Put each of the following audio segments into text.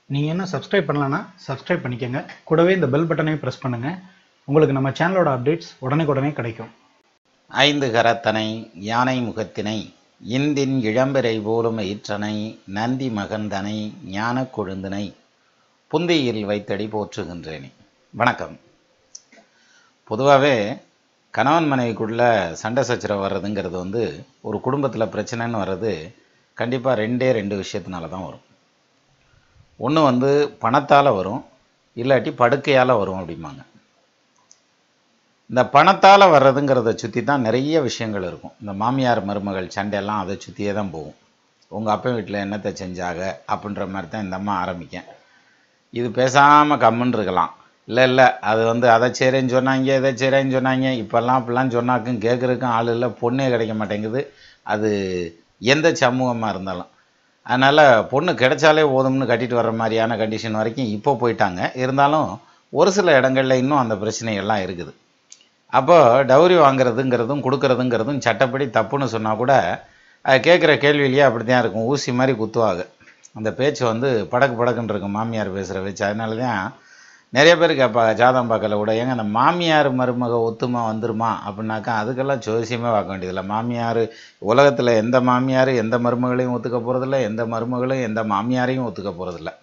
நீங்கள் என்ன சப்ஸ்கிரைப் பண்ணலன்னா சப்ஸ்கிரைப் பண்ணிக்கோங்க கூடவே இந்த பெல் பட்டனையும் ப்ரெஸ் பண்ணுங்கள் உங்களுக்கு நம்ம சேனலோட அப்டேட்ஸ் உடனுக்குடனே கிடைக்கும் ஐந்து கரத்தனை யானை முகத்தினை இந்தின் இளம்பிறை போலும் ஈற்றனை நந்தி மகந்தனை ஞானக் கொழுந்தினை புந்தியில் வைத்தடி போற்றுகின்றேனே வணக்கம் பொதுவாகவே கணவன் மனைவிக்குள்ள சண்டை சச்சரவு வர்றதுங்கிறது வந்து ஒரு குடும்பத்தில் பிரச்சனைன்னு வர்றது கண்டிப்பாக ரெண்டே ரெண்டு விஷயத்தினால தான் வரும் ஒன்று வந்து பணத்தால் வரும் இல்லாட்டி படுக்கையால் வரும் அப்படிம்பாங்க இந்த பணத்தால் வர்றதுங்கிறத சுற்றி தான் நிறைய விஷயங்கள் இருக்கும் இந்த மாமியார் மருமகள் சண்டையெல்லாம் அதை சுற்றியே தான் போகும் உங்கள் அப்பா வீட்டில் என்னத்தை செஞ்சாக அப்படின்ற மாதிரி தான் இந்த அம்மா ஆரம்பிக்கேன் இது பேசாமல் கம்முன்னு இருக்கலாம் இல்லை இல்லை அது வந்து அதை செய்கிறேன்னு சொன்னாங்க இதை செய்கிறேன்னு சொன்னாங்க இப்போல்லாம் அப்படிலாம் சொன்னாக்கும் கேட்குறதுக்கும் ஆள் இல்லை பொண்ணே கிடைக்க மாட்டேங்குது அது எந்த சமூகமாக இருந்தாலும் அதனால் பொண்ணு கிடைச்சாலே போதும்னு கட்டிட்டு வர்ற மாதிரியான கண்டிஷன் வரைக்கும் இப்போ போயிட்டாங்க இருந்தாலும் ஒரு சில இடங்களில் இன்னும் அந்த பிரச்சனைகள்லாம் இருக்குது அப்போ டவுரி வாங்குறதுங்கிறதும் கொடுக்கறதுங்கிறதும் சட்டப்படி தப்புன்னு சொன்னால் கூட அது கேட்குற கேள்வியிலேயே அப்படி தான் இருக்கும் ஊசி மாதிரி குத்துவாங்க அந்த பேச்சு வந்து படக்கு படக்குன்னு இருக்கும் மாமியார் பேசுகிற பேச்சு அதனால தான் நிறைய பேர் கேட்பாங்க ஜாதகம் பார்க்கல கூட ஏங்க அந்த மாமியார் மருமக ஒத்துமா வந்துருமா அப்படின்னாக்கா அதுக்கெல்லாம் ஜோசியமே பார்க்க வேண்டியதில்லை மாமியார் உலகத்தில் எந்த மாமியார் எந்த மருமகளையும் ஒத்துக்க போகிறதில்ல எந்த மருமகளும் எந்த மாமியாரையும் ஒத்துக்க போகிறதில்ல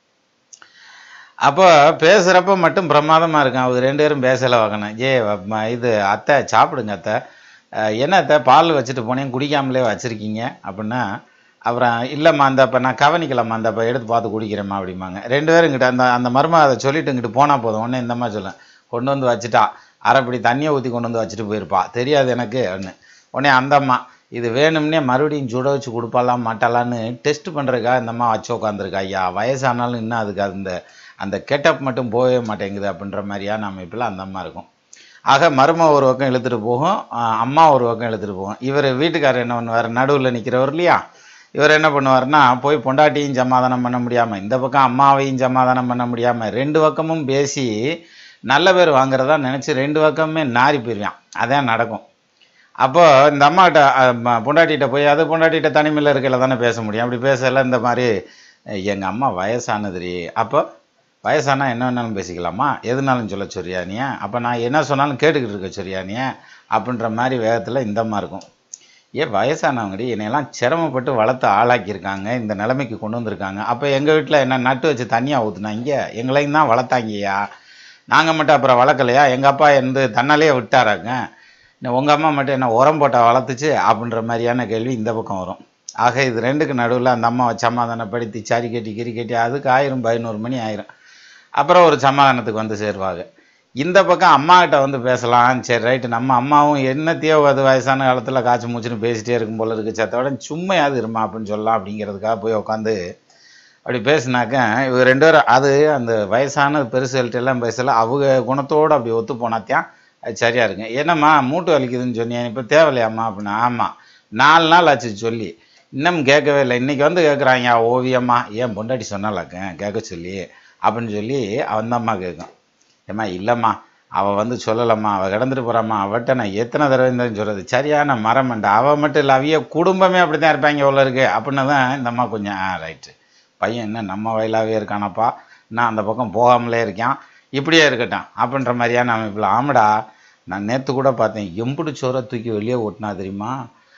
அப்போ பேசுகிறப்ப மட்டும் பிரமாதமாக இருக்கும் அவங்க ரெண்டு பேரும் பேசலை வாங்கினேன் ஏ ம- இது அத்தை சாப்பிடுங்க அத்தை அஹ், என்ன அத்தை பால் வச்சுட்டு போனேன் குடிக்காமலே வச்சுருக்கீங்க அப்படின்னா அப்புறம் இல்லைம்மா அந்த இப்போ நான் கவனிக்கலாம்மா அந்த இப்போ எடுத்து பார்த்து குடிக்கிறேம்மா அப்படிம்பாங்க ரெண்டு பேரும் இங்கிட்ட அந்த அந்த மருமக அதை சொல்லிட்டு இங்கிட்டு போனால் போதும் உடனே இந்த மாதிரி சொல்லேன் கொண்டு வந்து வச்சுட்டா அரைப்படி தண்ணியை ஊற்றி கொண்டு வந்து வச்சுட்டு போயிருப்பா தெரியாது எனக்கு அப்படின்னு உடனே அந்த அம்மா இது வேணும்னே மறுபடியும் சுட வச்சு கொடுப்பாலாம் மாட்டாளான்னு டெஸ்ட் பண்ணுறதுக்காக இந்த அம்மா வச்சு உட்காந்துருக்கா ஐயா வயசானாலும் இன்னும் அதுக்கு அந்த அந்த கெட்டப் மட்டும் போகவே மாட்டேங்குது அப்படின்ற மாதிரியான அமைப்பில் அந்த அம்மா இருக்கும் ஆக மருமக ஒரு பக்கம் இழுத்துட்டு போகும் ஆஹ் அம்மா ஒரு பக்கம் இழுத்துட்டு போகும் இவர் வீட்டுக்காரர் என்ன பண்ணுவார் நடுவில் நிற்கிறவர் இல்லையா இவர் என்ன பண்ணுவார்னா போய் பொண்டாட்டியும் சமாதானம் பண்ண முடியாமல் இந்த பக்கம் அம்மாவையும் சமாதானம் பண்ண முடியாமல் ரெண்டு பக்கமும் பேசி நல்ல பேர் வாங்குறதா நினச்சி ரெண்டு பக்கமுமே நாரி போயிருவான் அதான் நடக்கும் அப்போ இந்த அம்மாட்ட அஹ், ம- பொண்டாட்டிகிட்ட போய் அது பொண்டாட்டிகிட்ட தனிமையில் இருக்கையில் தானே பேச முடியும் அப்படி பேசல இந்த மாதிரி எங்கள் அம்மா வயசானதுரி அப்போ வயசானா என்ன வேணாலும் பேசிக்கலாமா எதுனாலும் சொல்ல சொல்றியா நீ அப்போ நான் என்ன சொன்னாலும் கேட்டுக்கிட்டு இருக்க சொல்றியா நீ அப்படின்ற மாதிரி வேகத்தில் இந்த அம்மா இருக்கும் ஏன் வயசானவங்கடி என்னையெல்லாம் சிரமப்பட்டு வளர்த்து ஆளாக்கியிருக்காங்க இந்த நிலைமைக்கு கொண்டு வந்திருக்காங்க அப்போ எங்கள் வீட்டில் என்ன நட்டு வச்சு தண்ணியாக ஊற்றுனாங்க எங்களையும் தான் வளர்த்தாங்கய்யா நாங்கள் மட்டும் அப்புறம் வளர்க்கலையா எங்கள் அப்பா வந்து தன்னாலே விட்டாராங்க உங்கள் அம்மா மட்டும் என்ன உரம் போட்டால் வளர்த்துச்சு அப்படின்ற மாதிரியான கேள்வி இந்த பக்கம் வரும் ஆக இது ரெண்டுக்கு நடுவில் அந்த அம்மாவை சமாதானப்படுத்தி சரி கட்டி கிரி கட்டி அதுக்கு ஆயிரம் பதினோரு மணி ஆயிரும் அப்புறம் ஒரு சமாதானத்துக்கு வந்து சேருவாங்க இந்த பக்கம் அம்மா கிட்ட வந்து பேசலாம் சரி ரைட்டு நம்ம அம்மாவும் என்னத்தையோ அது வயசான காலத்தில் காய்ச்சி மூச்சுன்னு பேசிட்டே இருக்கும் போல இருக்கு சத்தோட சும்மையாவது இருமா அப்படின்னு சொல்லலாம் அப்படிங்கிறதுக்காக போய் உட்காந்து அப்படி பேசினாக்க இவங்க ரெண்டு பேரும் அது அந்த வயசான பெருசுகள்ட்ட எல்லாம் பேசல அவங்க குணத்தோடு அப்படி ஒத்து போனாத்தான் அது சரியா இருக்குங்க என்னம்மா மூட்டு வலிக்குதுன்னு சொன்னீங்க இப்போ தேவையில்லையாம்மா அப்படின்னா ஆமாம் நாலு நாள் ஆச்சு சொல்லி இன்னும் கேட்கவே இல்லை இன்னைக்கு வந்து கேட்குறாங்க ஓவியம்மா ஏன் பொண்டாட்டி சொன்னாலாக்க கேட்க சொல்லி அப்படின்னு சொல்லி அவன் அம்மா கேட்கும் ஏம்மா இல்லைம்மா அவள் வந்து சொல்லலம்மா அவள் கிடந்துட்டு போகிறாம்மா அவட்ட நான் எத்தனை தடவை இருந்தாலும் சொல்கிறது சரியான மரமண்டா அவள் மட்டும் இல்லை அவிய குடும்பமே அப்படி தான் இருப்பாங்க உள்ள இருக்கு அப்படின்னு தான் இந்த அம்மா கொஞ்சம் ஆ ரைட்டு பையன் என்ன நம்ம வயலாகவே இருக்கானப்பா நான் அந்த பக்கம் போகாமலே இருக்கேன் இப்படியே இருக்கட்டும் அப்படின்ற மாதிரியான அமைப்பில் ஆமாடா நான் நேற்று கூட பார்த்தேன் எம்புடு சோறை தூக்கி வெளியே ஓட்டினா தெரியுமா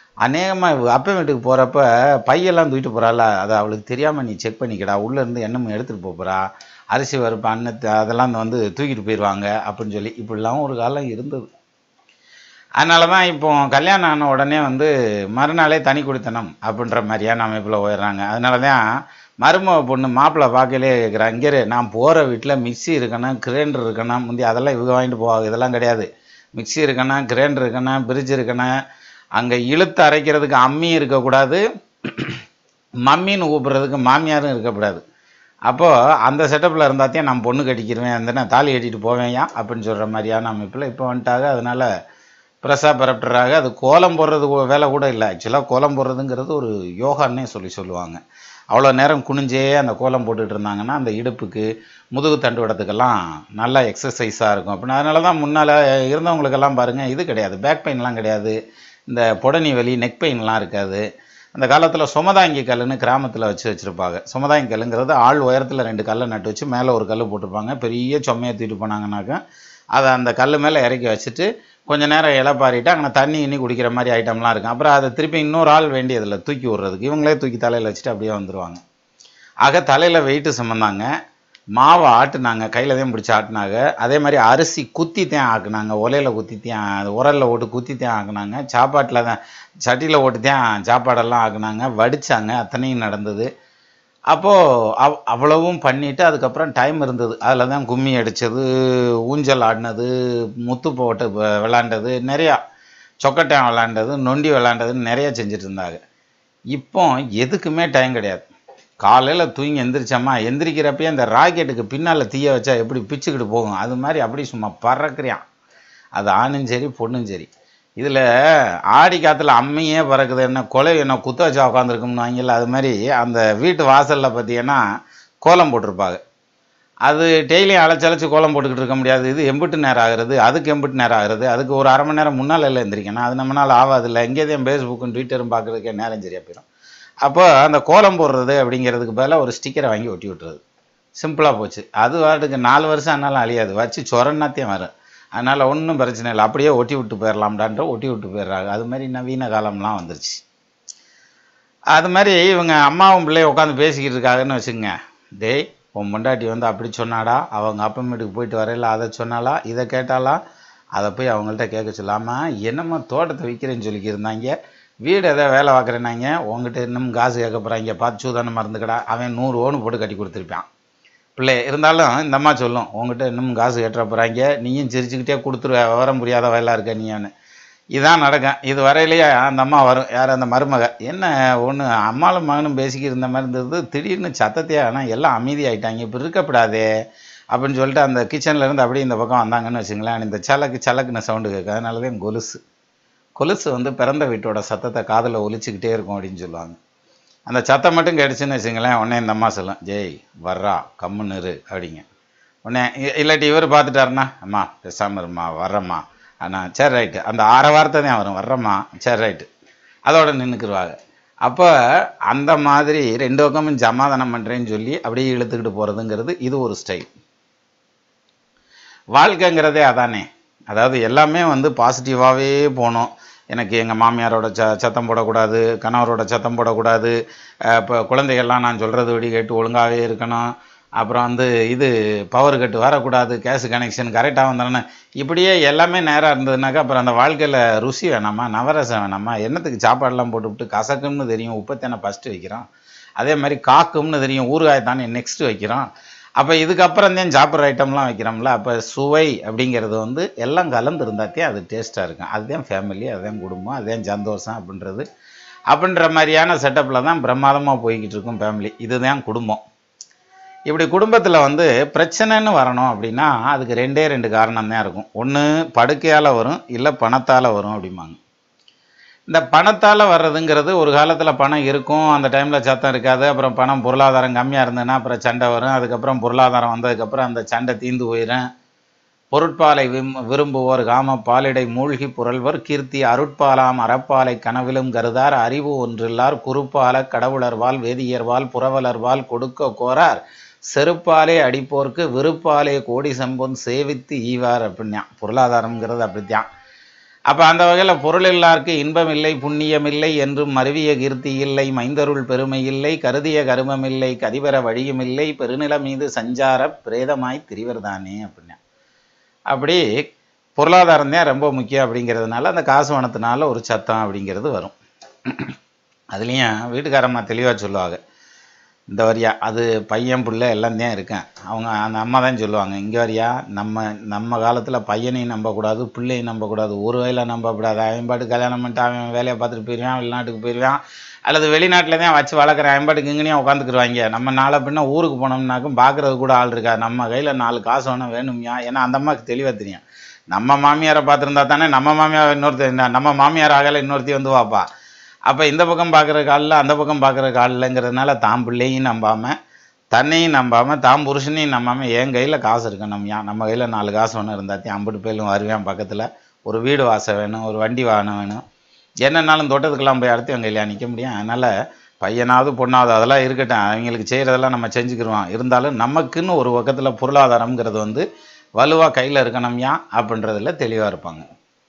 அநேகமாக அப்பா வீட்டுக்கு போகிறப்ப பையெல்லாம் தூக்கிட்டு போகிறாள் அது அவளுக்கு தெரியாமல் நீ செக் பண்ணிக்கடா உள்ளே இருந்து என்னமோ எடுத்துகிட்டு போகிறா அரிசி பருப்பு அன்னத்தை அதெல்லாம் வந்து தூக்கிட்டு போயிடுவாங்க அப்படின்னு சொல்லி இப்படிலாம் ஒரு காலம் இருந்தது அதனால தான் இப்போ கல்யாணம் ஆன உடனே வந்து மறுநாளே தனி குடித்தனம் அப்படின்ற மாதிரியான அமைப்பில் போயிடுறாங்க அதனால தான் மருமக பொண்ணு மாப்பிள்ளை பார்க்கலே கேட்குறா இங்கே இரு, நான் போகிற வீட்டில் மிக்ஸி இருக்கணும் கிரைண்டர் இருக்கணும் முந்தி அதெல்லாம் இவங்க வாங்கிட்டு போவாங்க இதெல்லாம் கிடையாது மிக்ஸி இருக்கணும் கிரைண்டர் இருக்கணும் ஃப்ரிட்ஜ் இருக்கணும் அங்கே இழுத்து அரைக்கிறதுக்கு அம்மி இருக்கக்கூடாது மம்மின்னு கூப்பிட்றதுக்கு மாமியாரும் இருக்கக்கூடாது அப்போது அந்த செட்டப்பில் இருந்தாத்தையும் நான் பொண்ணு கட்டிக்கிருவேன் அந்த நான் தாலி கட்டிட்டு போவேன்யா அப்படின்னு சொல்கிற மாதிரியான அமைப்பில் இப்போ வந்துட்டாங்க அதனால் பிரசா பரப்டராக அது கோலம் போடுறது கூட- வேலை கூட இல்லை ஆக்சுவலாக கோலம் போடுறதுங்கிறது ஒரு யோகான்னே சொல்லி சொல்லுவாங்க அவ்வளோ நேரம் குனிஞ்சே அந்த கோலம் போட்டுட்டு இருந்தாங்கன்னா அந்த இடுப்புக்கு முதுகு தண்டுவடத்துக்கெல்லாம் நல்லா எக்ஸசைஸாக இருக்கும் அப்படின்னு அதனால தான் முன்னால் இருந்தவங்களுக்கெல்லாம் பாருங்கள் இது கிடையாது பேக் பெயின்லாம் கிடையாது இந்த புடனி வலி நெக் பெயின்லாம் இருக்காது அந்த காலத்தில் சுமதாங்கி கல்லுன்னு கிராமத்தில் வச்சு வச்சுருப்பாங்க சுமதாங்கி கல்லுங்கிறது ஆள் உயரத்தில் ரெண்டு கல்லை நட்டு வச்சு மேலே ஒரு கல் போட்டிருப்பாங்க பெரிய சொம்மையை தூக்கிட்டு போனாங்கனாக்கா அதை அந்த கல் மேலே இறக்கி வச்சுட்டு கொஞ்ச நேரம் இலப்பாரிட்டு அங்கே தண்ணி இன்னி குடிக்கிற மாதிரி ஐட்டம்லாம் இருக்கும் அப்புறம் அதை திருப்பி இன்னொரு ஆள் வேண்டியதில்லை தூக்கி விட்றதுக்கு இவங்களே தூக்கி தலையில் வச்சுட்டு அப்படியே வந்துடுவாங்க ஆக தலையில் வெயிட்டு சுமந்தாங்க மாவை ஆட்டுனாங்க கையில் தான் பிடிச்சி ஆட்டினாங்க அதே மாதிரி அரிசி குத்தி தான் ஆக்குனாங்க ஒலையில் குத்தி தான் உரலில் ஓட்டு குத்தி தான் ஆக்குனாங்க சாப்பாட்டில் தான் சட்டியில் ஓட்டு தான் சாப்பாடெல்லாம் ஆக்குனாங்க வடித்தாங்க அத்தனையும் நடந்தது அப்போது அவ் அவ்வளவும் பண்ணிவிட்டு அதுக்கப்புறம் டைம் இருந்தது அதில் தான் கும்மி அடித்தது ஊஞ்சல் ஆடினது முத்து போட்டு வ- விளாண்டது நிறையா சொக்கட்டான் விளாண்டது நொண்டி விளாண்டதுன்னு நிறையா செஞ்சுட்டு இருந்தாங்க இப்போ எதுக்குமே டைம் கிடையாது காலையில் தூங்கி எந்திரிச்சோமா எந்திரிக்கிறப்பயே அந்த ராக்கெட்டுக்கு பின்னால் தீய வச்சா எப்படி பிச்சுக்கிட்டு போகும் அது மாதிரி அப்படி சும்மா பறக்குறியான் அது ஆணும் சரி பொண்ணும் சரி இதில் ஆடி காற்றுல அம்மையே பறக்குது என்ன கொலை என்ன குத்த வச்சா உட்காந்துருக்கும்னு வாங்கல அது மாதிரி அந்த வீட்டு வாசலில் பார்த்தீங்கன்னா கோலம் போட்டிருப்பாங்க அது டெய்லியும் அழைச்சழைச்சு கோலம் போட்டுக்கிட்டு இருக்க முடியாது இது எம்பிட்டு நேரம் ஆகுறது அதுக்கு எம்பிட்டு நேரம் ஆகுறது அதுக்கு ஒரு அரை மணி நேரம் முன்னால் எல்லாம் எந்திரிக்கணும் அது நம்மளால் ஆகாதில்ல எங்கேயும் ஃபேஸ்புக்கும் ட்விட்டரும் பார்க்குறதுக்கே நேரம் சரியாக போயிடும் அப்போ அந்த கோலம் போடுறது அப்படிங்கிறதுக்கு பதிலாக ஒரு ஸ்டிக்கரை வாங்கி ஒட்டி விட்டுறது சிம்பிளாக போச்சு அது வாட்டுக்கு நாலு வருஷம் ஆனாலும் அழியாது வச்சு சொரன்னாத்தையும் வரும் அதனால் ஒன்றும் பிரச்சனை இல்லை அப்படியே ஒட்டி விட்டு போயிடலாம்டான்ற ஒட்டி விட்டு போயிடுறாங்க அது மாதிரி நவீன காலம்லாம் வந்துருச்சு அது மாதிரி இவங்க அம்மாவும் பிள்ளையும் உட்காந்து பேசிக்கிட்டு இருக்காங்கன்னு வச்சுக்கோங்க டேய் உன் பொண்டாட்டி வந்து அப்படி சொன்னாடா அவங்க அப்பா வீட்டுக்கு போயிட்டு வரையில அதை சொன்னாலா இதை கேட்டாலா அதை போய் அவங்கள்ட்ட கேட்க சொல்லாமல் என்னம்மா தோட்டத்தை விற்கிறேன்னு சொல்லிக்கிருந்தாங்க வீடு எதாவது வேலை பார்க்குறேன்னாங்க உங்ககிட்ட இன்னும் காசு கேட்க போகிறாங்க பார்த்து சூதானமாக இருந்துக்கடா அவன் நூறு ஓனு போட்டு கட்டி கொடுத்துருப்பான் பிள்ளை இருந்தாலும் இந்த அம்மா சொல்லும் உங்ககிட்ட இன்னும் காசு கட்டுற போகிறாங்க நீயும் சிரிச்சுக்கிட்டே கொடுத்துருவ விவரம் புரியாத வயலாக இருக்க நீயான்னு இதான் நடக்கும் இது வரையிலேயே அந்த அம்மா வரும் யார் அந்த மருமக என்ன ஒன்று அம்மாளும் மகனும் பேசிக்கிட்டு இருந்த மாதிரி இருந்தது திடீர்னு சத்தத்தையே ஆனால் எல்லாம் அமைதியாயிட்டாங்க இப்போ இருக்கப்படாதே அப்படின்னு சொல்லிட்டு அந்த கிச்சன்ல இருந்து அப்படியே இந்த பக்கம் வந்தாங்கன்னு வச்சுங்களேன் இந்த சலக்கு சலக்குன்னு சவுண்டு கேட்கும் அதனால தான் கொலுசு கொலுசு வந்து பிறந்த வீட்டோட சத்தத்தை காதில் ஒலிச்சுக்கிட்டே இருக்கும் அப்படின்னு சொல்லுவாங்க அந்த சத்தம் மட்டும் கேட்டுச்சுன்னு வச்சுங்களேன் உடனே இந்த அம்மா சொல்லும் ஜெய் வர்றா கம்முன்னு இரு அப்படிங்க உடனே இ- இல்லாட்டி இவர் பார்த்துட்டாருன்னா அம்மா பேசாம இரும்மா வர்றம்மா அண்ணா சரி ரைட்டு அந்த ஆறு வார்த்தை தான் வரும் வர்றம்மா சரி ரைட்டு அதோட நின்றுக்குருவாங்க அப்போ அந்த மாதிரி ரெண்டு பக்கமும் சமாதானம் பண்ணுறேன்னு சொல்லி அப்படியே இழுத்துக்கிட்டு போகிறதுங்கிறது இது ஒரு ஸ்டைல் வாழ்க்கைங்கிறதே அதானே அதாவது எல்லாமே வந்து பாசிட்டிவாகவே போகணும் எனக்கு எங்கள் மாமியாரோட ச சத்தம் போடக்கூடாது கணவரோட சத்தம் போடக்கூடாது இப்போ குழந்தைகள்லாம் நான் சொல்கிறது விடி கேட்டு ஒழுங்காகவே இருக்கணும் அப்புறம் வந்து இது பவர் கட்டு வரக்கூடாது கேஸ் கனெக்ஷன் கரெக்டாக வந்துடணும் இப்படியே எல்லாமே நேராக இருந்ததுனாக்கா அப்புறம் அந்த வாழ்க்கையில் ருசி வேணாமா நவரசம் வேணாமா என்னத்துக்கு சாப்பாடெல்லாம் போட்டுவிட்டு கசக்கும்னு தெரியும் உப்பத்தேனை ஃபஸ்ட்டு வைக்கிறோம் அதே மாதிரி காக்கும்னு தெரியும் ஊறுகாய் தானே நெக்ஸ்ட் வைக்கிறோம் அப்போ இதுக்கப்புறம் தான் சாப்பிட்ற ஐட்டம்லாம் வைக்கிறோம்ல அப்போ சுவை அப்படிங்கிறது வந்து எல்லாம் கலந்து இருந்தாத்தே அது டேஸ்ட்டாக இருக்கும் அதுதான் ஃபேமிலி அதுதான் குடும்பம் அதுதான் சந்தோஷம் அப்படின்றது அப்படின்ற மாதிரியான செட்டப்பில் தான் பிரமாதமாக போய்கிட்டு இருக்கும் ஃபேமிலி இதுதான் குடும்பம் இப்படி குடும்பத்தில் வந்து பிரச்சனைன்னு வரணும் அப்படின்னா அதுக்கு ரெண்டே ரெண்டு காரணம் தான் இருக்கும் ஒன்று படுக்கையால் வரும் இல்லை பணத்தால் வரும் அப்படிம்பாங்க இந்த பணத்தால் வர்றதுங்கிறது ஒரு காலத்தில் பணம் இருக்கும் அந்த டைமில் சத்தம் இருக்காது அப்புறம் பணம் பொருளாதாரம் கம்மியாக இருந்ததுன்னா அப்புறம் சண்டை வரும் அதுக்கப்புறம் பொருளாதாரம் வந்ததுக்கப்புறம் அந்த சண்டை தீந்து போயிடும் பொருட்பாலை விம் விரும்புவோர் காம பாலிடை மூழ்கி புரள்வர் கீர்த்தி அருட்பாலாம் அறப்பாலை கனவிலும் கருதார் அறிவு ஒன்றில்லார் குறுப்பால கடவுளர்வால் வேதியர்வால் புறவலர்வால் கொடுக்க கோரார் செருப்பாலே அடிப்போர்க்கு விருப்பாலே கோடி சம்பொன் சேவித்து ஈவார் அப்படின்னா பொருளாதாரம்ங்கிறது அப்படித்தான் அப்போ அந்த வகையில் பொருள் இல்லார்க்கு இன்பம் இல்லை புண்ணியம் இல்லை என்றும் மருவிய கீர்த்தி இல்லை மைந்தருள் பெருமை இல்லை கருதிய கருமம் இல்லை கதிபெற வழியும் இல்லை பெருநில மீது சஞ்சார பிரேதமாய் திரிவர்தானே அப்படின்னா அப்படி பொருளாதாரம் தான் ரொம்ப முக்கியம் அப்படிங்கிறதுனால அந்த காசு பணத்தினால ஒரு சத்தம் அப்படிங்கிறது வரும் அதுலேயும் வீட்டுக்காரம்மா தெளிவாக சொல்லுவாங்க இந்த வரியா அது பையன் பிள்ளை எல்லாம் தான் இருக்கேன் அவங்க அந்த அம்மா தான் சொல்லுவாங்க இங்கே வரியா நம்ம நம்ம காலத்தில் பையனையும் நம்பக்கூடாது பிள்ளையும் நம்பக்கூடாது ஒரு வயல நம்பக்கூடாது அவன் பாட்டு கல்யாணம் பண்ணிட்டு அவன் வேலையை பார்த்துட்டு போயிடுவான் வெளிநாட்டுக்கு போயிடுவான் அல்லது வெளிநாட்டில் தான் வச்சு வளர்க்குற அவன் பாட்டுக்கு இங்கேயும் உட்காந்துக்குருவாங்க நம்ம நாளை பின்ன ஊருக்கு போனோம்னாக்கும் பார்க்குறது கூட ஆள் இருக்கா நம்ம கையில் நாலு காசு வேணும் வேணும்யா ஏன்னா அந்த அம்மாவுக்கு தெளிவாக தெரியும் நம்ம மாமியாரை பார்த்துருந்தா தானே நம்ம மாமியார் இன்னொருத்தர் நம்ம மாமியார் ஆகலை இன்னொருத்தி வந்து வாப்பா அப்போ இந்த பக்கம் பார்க்குற காலில் அந்த பக்கம் பார்க்குற காலில்ங்கிறதுனால தான் பிள்ளையும் நம்பாமல் தன்னையும் நம்பாமல் தான் புருஷனையும் நம்பாமல் என் கையில் காசு இருக்கு நம்மயா நம்ம கையில் நாலு காசு ஒன்று இருந்தாத்தையும் ஐம்பது பேரும் வருவேன் பக்கத்தில் ஒரு வீடு வாசம் வேணும் ஒரு வண்டி வாகனம் வேணும் என்னன்னாலும் தோட்டத்துக்கெல்லாம் போய் அடுத்து அங்கே இல்லையா நிற்க முடியும் அதனால் பையனாவது பொண்ணாவது அதெல்லாம் இருக்கட்டும் அவங்களுக்கு செய்கிறதெல்லாம் நம்ம செஞ்சுக்கிருவோம் இருந்தாலும் நமக்குன்னு ஒரு பக்கத்தில் பொருளாதாரம்ங்கிறது வந்து வலுவாக கையில் இருக்கணும்யா அப்படின்றதுல தெளிவாக இருப்பாங்க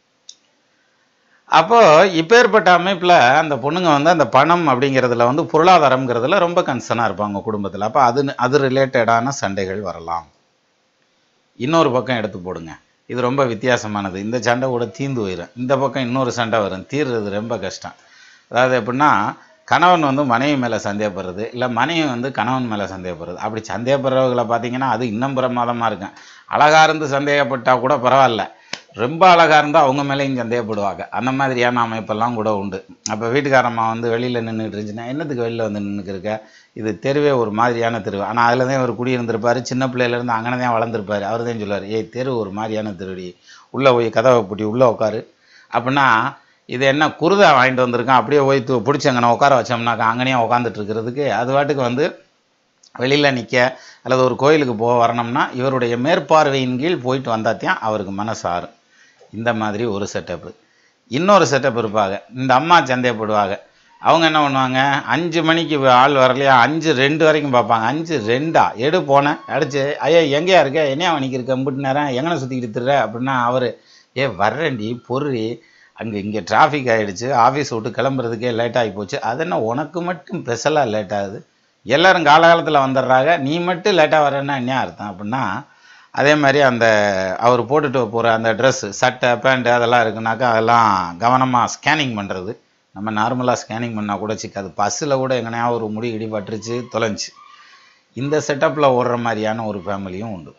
அப்போ இப்பேற்பட்ட அமைப்பில் அந்த பொண்ணுங்க வந்து அந்த பணம் அப்படிங்கிறதுல வந்து பொருளாதாரம்ங்கிறதுல ரொம்ப கன்சர்னாக இருப்பாங்க குடும்பத்தில் அப்போ அது அது ரிலேட்டடான சண்டைகள் வரலாம் இன்னொரு பக்கம் எடுத்து போடுங்க இது ரொம்ப வித்தியாசமானது இந்த சண்டை கூட தீந்து போயிடும் இந்த பக்கம் இன்னொரு சண்டை வரும் தீர்றது ரொம்ப கஷ்டம் அதாவது எப்படின்னா கணவன் வந்து மனைவி மேலே சந்தேகப்படுறது இல்லை மனைவி வந்து கணவன் மேலே சந்தேகப்படுறது அப்படி சந்தேகப்படுறவங்களை பார்த்தீங்கன்னா அது இன்னும் பிரமாதமாக இருக்கும் அழகா இருந்து சந்தேகப்பட்டா கூட பரவாயில்ல ரொம்ப அழகா இருந்தால் அவங்க மேலேயும் சந்தேகப்படுவாங்க அந்த மாதிரியான அமைப்பெல்லாம் கூட உண்டு அப்போ வீட்டுக்காரம்மா வந்து வெளியில் நின்றுட்டு இருந்துச்சுன்னா என்னத்துக்கு வெளியில் வந்து நின்றுக்கு இருக்க இது தெருவே ஒரு மாதிரியான தெரு ஆனால் அதில் தான் இவர் குடியிருந்திருப்பார் சின்ன பிள்ளையிலேருந்து அங்கே தான் வளர்ந்துருப்பார் அவர் தான் சொல்லுவார் ஏய் தெரு ஒரு மாதிரியான தெருடி உள்ளே போய் கதவை பூட்டி உள்ளே உட்காரு அப்படின்னா இது என்ன குருதா வாங்கிட்டு வந்திருக்கான் அப்படியே போய் து- பிடிச்சி அங்கே உட்கார வச்சோம்னாக்கா அங்கனையே உட்காந்துட்டு இருக்கிறதுக்கு அது பாட்டுக்கு வந்து வெளியில் நிற்க அல்லது ஒரு கோயிலுக்கு போக வரணும்னா இவருடைய மேற்பார்வையின் கீழ் போயிட்டு வந்தாத்தான் அவருக்கு மனசு ஆறும் இந்த மாதிரி ஒரு செட்டப்பு இன்னொரு செட்டப் இருப்பாங்க இந்த அம்மா சந்தேகப்படுவாங்க அவங்க என்ன பண்ணுவாங்க அஞ்சு மணிக்கு ஆள் வரலையா அஞ்சு ரெண்டு வரைக்கும் பார்ப்பாங்க அஞ்சு ரெண்டா எடு போனேன் அடிச்சு ஐயா எங்கேயா இருக்க என்னையா மணிக்கு இருக்க முட்டு நேரம் எங்கன சுற்றிக்கிட்டு திரிற அப்படின்னா அவர் ஏ வர்றேன்டி பொறி அங்கே இங்கே டிராஃபிக் ஆகிடுச்சு ஆஃபீஸ் விட்டு கிளம்புறதுக்கே லேட் ஆகி போச்சு அது என்ன உனக்கு மட்டும் ஸ்பெஷலாக லேட் ஆகுது எல்லாரும் காலகாலத்தில் வந்துடுறாங்க நீ மட்டும் லேட்டாக வரேன்னா என்ன அர்த்தம் அப்படின்னா அதே மாதிரி அந்த அவர் போட்டுட்டு போகிற அந்த ட்ரெஸ் சட்டை பேண்ட்டு அதெல்லாம் இருக்குனாக்கா அதெல்லாம் கவனமாக ஸ்கேனிங் பண்ணுறது நம்ம நார்மலாக ஸ்கேனிங் பண்ணால் கூட சிக்காது பஸ்ஸில் கூட எங்கனையா ஒரு முடி இடி பட்டுருச்சு தொலைஞ்சு இந்த செட்டப்பில் ஓடுற மாதிரியான ஒரு ஃபேமிலியும் உண்டு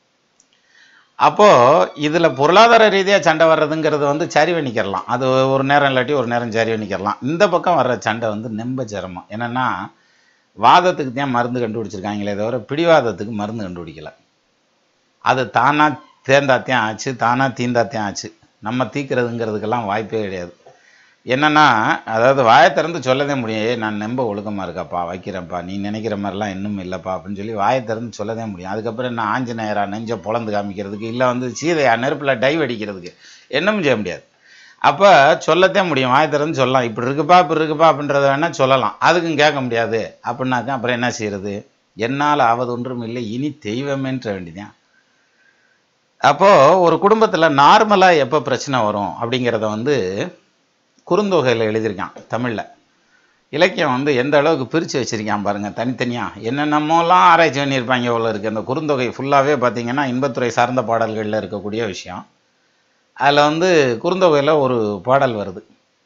அப்போது இதில் பொருளாதார ரீதியாக சண்டை வர்றதுங்கிறது வந்து சரி பண்ணிக்கிறலாம் அது ஒரு நேரம் இல்லாட்டி ஒரு நேரம் சரி பண்ணிக்கிறலாம் இந்த பக்கம் வர்ற சண்டை வந்து நெம்ப சிரமம் என்னென்னா வாதத்துக்கு தான் மருந்து கண்டுபிடிச்சிருக்காங்களே தவிர பிடிவாதத்துக்கு மருந்து கண்டுபிடிக்கல அது தானாக தேர்ந்தாத்தையும் ஆச்சு தானாக தீந்தாத்தையும் ஆச்சு நம்ம தீக்கிறதுங்கிறதுக்கெல்லாம் வாய்ப்பே கிடையாது என்னன்னா அதாவது வாயை திறந்து சொல்லவே முடியும் ஏய் நான் நம்ப ஒழுக்கமாக இருக்காப்பா வைக்கிறேன்ப்பா நீ நினைக்கிற மாதிரிலாம் இன்னும் இல்லைப்பா அப்படின்னு சொல்லி வாயை திறந்து சொல்லவே முடியும் அதுக்கப்புறம் என்ன ஆஞ்சநேயரா நெஞ்ச பொழந்து காமிக்கிறதுக்கு இல்லை வந்து சீதையா நெருப்பில் டைவ் அடிக்கிறதுக்கு என்னமும் செய்ய முடியாது அப்போ சொல்லத்தே முடியும் வாயை திறந்து சொல்லலாம் இப்படி இருக்குப்பா இப்படி இருக்குப்பா அப்படின்றத வேணால் சொல்லலாம் அதுக்கும் கேட்க முடியாது அப்படின்னாக்கா அப்புறம் என்ன செய்யறது என்னால் ஆவது ஒன்றும் இல்லை இனி தெய்வமேன்ற வேண்டியதான் அப்போ ஒரு குடும்பத்துல நார்மலா எப்போ பிரச்சனை வரும் அப்படிங்கிறத வந்து குறுந்தொகையில் எழுதியிருக்கான் தமிழ்ல இலக்கியம் வந்து எந்த அளவுக்கு பிரித்து வச்சிருக்கான் பாருங்க தனித்தனியா என்னென்னமோலாம் ஆராய்ச்சி பண்ணியிருப்பாங்க எவ்வளோ இருக்குது அந்த குறுந்தொகை ஃபுல்லாகவே பார்த்தீங்கன்னா இன்பத்துறை சார்ந்த பாடல்களில் இருக்கக்கூடிய விஷயம் அதில் வந்து குறுந்தொகையில் ஒரு பாடல் வருது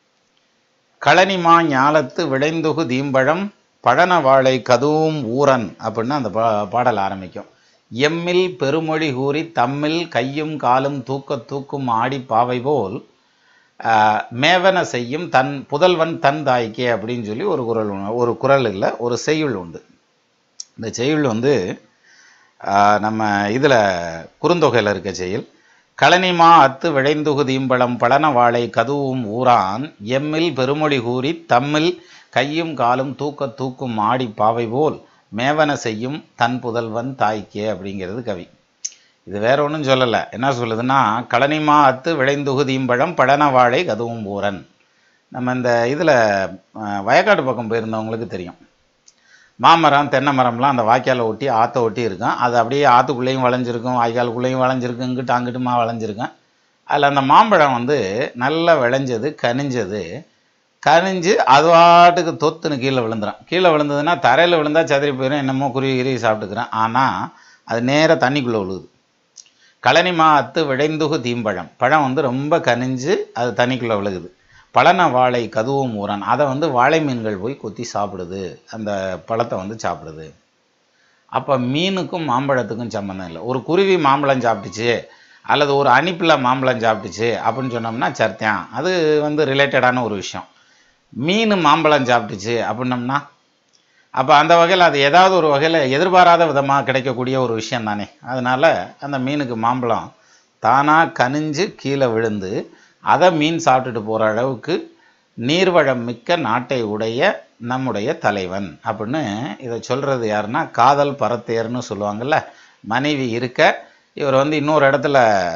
களனிமா ஞாலத்து விளைந்துகு தீம்பழம் பழன வாழை கதுவும் ஊரன் அப்படின்னு அந்த பா பாடல் ஆரம்பிக்கும் எம்மில் பெருமொழி கூறி தம்மில் கையும் காலும் தூக்க தூக்கும் ஆடி பாவை போல் ஆஹ், மேவன செய்யும் தன் புதல்வன் தன் தாய்க்கே அப்படின்னு சொல்லி ஒரு குரல் உண்டு. ஒரு குரல் இல்லை ஒரு செய்யுள் உண்டு இந்த செய்யுள் வந்து ஆஹ், நம்ம இதில் குறுந்தொகையில் இருக்க செய்யுள் களனிமா அத்து விழைந்துகு தீம்பழம் பழன வாழை கதுவும் ஊரான் எம்மில் பெருமொழி கூறி தம்மில் கையும் காலும் தூக்க தூக்கும் ஆடி பாவை போல் மேவன செய்யும் தன் புதல்வன் தாய்க்கே அப்படிங்கிறது கவி இது வேற ஒன்றும் சொல்லலை என்ன சொல்லுதுன்னா களனிமா அத்து விளைந்துகு தீம்பழம் பழன வாழை கதுவும் ஊரன் நம்ம இந்த இதில் வயக்காடு பக்கம் போயிருந்தவங்களுக்கு தெரியும் மாமரம் தென்னை மரம்லாம் அந்த வாய்க்காலை ஒட்டி ஆற்றை ஒட்டி இருக்கும் அது அப்படியே ஆற்றுக்குள்ளேயும் வளைஞ்சிருக்கும் வாய்க்காலுக்குள்ளேயும் வளைஞ்சிருக்கும் இங்கிட்டு அங்கிட்டுமா வளைஞ்சிருக்கும் அதில் அந்த மாம்பழம் வந்து நல்லா விளைஞ்சது கனிஞ்சது கனிஞ்சு அது பாட்டுக்கு தொத்துன்னு கீழே விழுந்துடும் கீழே விழுந்ததுன்னா தரையில் விழுந்தா சதுரி போயிடும் என்னமோ குருவி கிருவி சாப்பிட்டுக்கிறேன் ஆனால் அது நேராக தண்ணிக்குள்ளே விழுகுது களனிமா அத்து விடைந்துகு தீம்பழம் பழம் வந்து ரொம்ப கனிஞ்சு அது தண்ணிக்குள்ளே விழுகுது பழன வாழை கதுவும் ஊரன் அதை வந்து வாழை மீன்கள் போய் கொத்தி சாப்பிடுது அந்த பழத்தை வந்து சாப்பிடுது அப்போ மீனுக்கும் மாம்பழத்துக்கும் சம்மந்தம் இல்லை ஒரு குருவி மாம்பழம் சாப்பிட்டுச்சு அல்லது ஒரு அணிப்பில் மாம்பழம் சாப்பிட்டுச்சு அப்படின்னு சொன்னோம்னா சர்த்தியம் அது வந்து ரிலேட்டடான ஒரு விஷயம் மீன் மாம்பழம் சாப்பிட்டுச்சு அப்படின்னம்னா அப்போ அந்த வகையில் அது ஏதாவது ஒரு வகையில் எதிர்பாராத விதமாக கிடைக்கக்கூடிய ஒரு விஷயம் தானே அதனால அந்த மீனுக்கு மாம்பழம் தானாக கனிஞ்சு கீழே விழுந்து அதை மீன் சாப்பிட்டுட்டு போகிற அளவுக்கு நீர்வளம் மிக்க நாட்டை உடைய நம்முடைய தலைவன் அப்படின்னு இதை சொல்கிறது யாருன்னா காதல் பரத்தையர்னு சொல்லுவாங்கல்ல மனைவி இருக்க இவர் வந்து இன்னொரு இடத்துல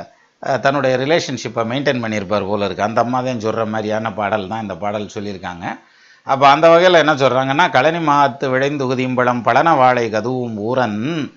அஹ், தன்னுடைய ரிலேஷன்ஷிப்பை மெயின்டைன் பண்ணியிருப்பார் போல இருக்கு அந்த அம்மா தான் சொல்கிற மாதிரியான பாடல் தான் இந்த பாடல் சொல்லியிருக்காங்க அப்போ அந்த வகையில் என்ன சொல்கிறாங்கன்னா கழனி மாத்து விளைந்துகுதிம்பழம் பழன வாழை கதுவும் ஊரன்